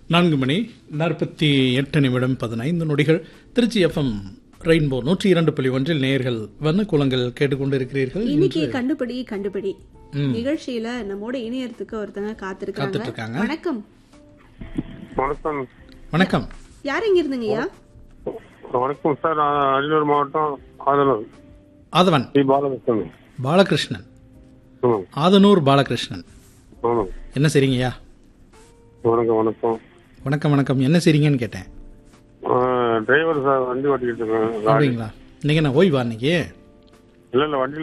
நான்கு மணி நாற்பத்தி எட்டு நிமிடம் பதினைந்து நொடிகள் திருச்சி எஃப்எம் ரெயின்போ நூற்றி இரண்டு புள்ளி ஒன்றில் நேயர்கள் வண்ணக்குளங்கள் கேட்டுக்கொண்டிருக்கிறீர்கள் இன்னைக்கு கண்டுபிடி கண்டுபிடி நிகழ்ச்சியில நம்மோட இணையறதுக்கு ஒருத்தங்க காத்துட்டு காத்திருக்காங்க இருக்காங்க. வணக்கம் வணக்கம் வணக்கம் யார் எங்க இருந்தீங்கய்யா வணக்கம் சார் நான் அரியலூர் மாவட்டம் ஆதனூர் ஆதவன் ஸ்ரீ பாலகிருஷ்ணன் பாலகிருஷ்ணன் ஆமாம் ஆதனூர் பாலகிருஷ்ணன் ஆமாம் என்ன செய்றீங்கய்யா வணக்கம் வணக்கம் வணக்கம் வணக்கம் என்ன செய்றீங்கன்னு கேட்டேன் டிரைவர் சார் வண்டி ஓட்டிக்கிட்டு இருக்கேன் அப்படிங்களா இன்னைக்கு என்ன ஓய்வா இன்னைக்கு இல்லை இல்லை வண்டி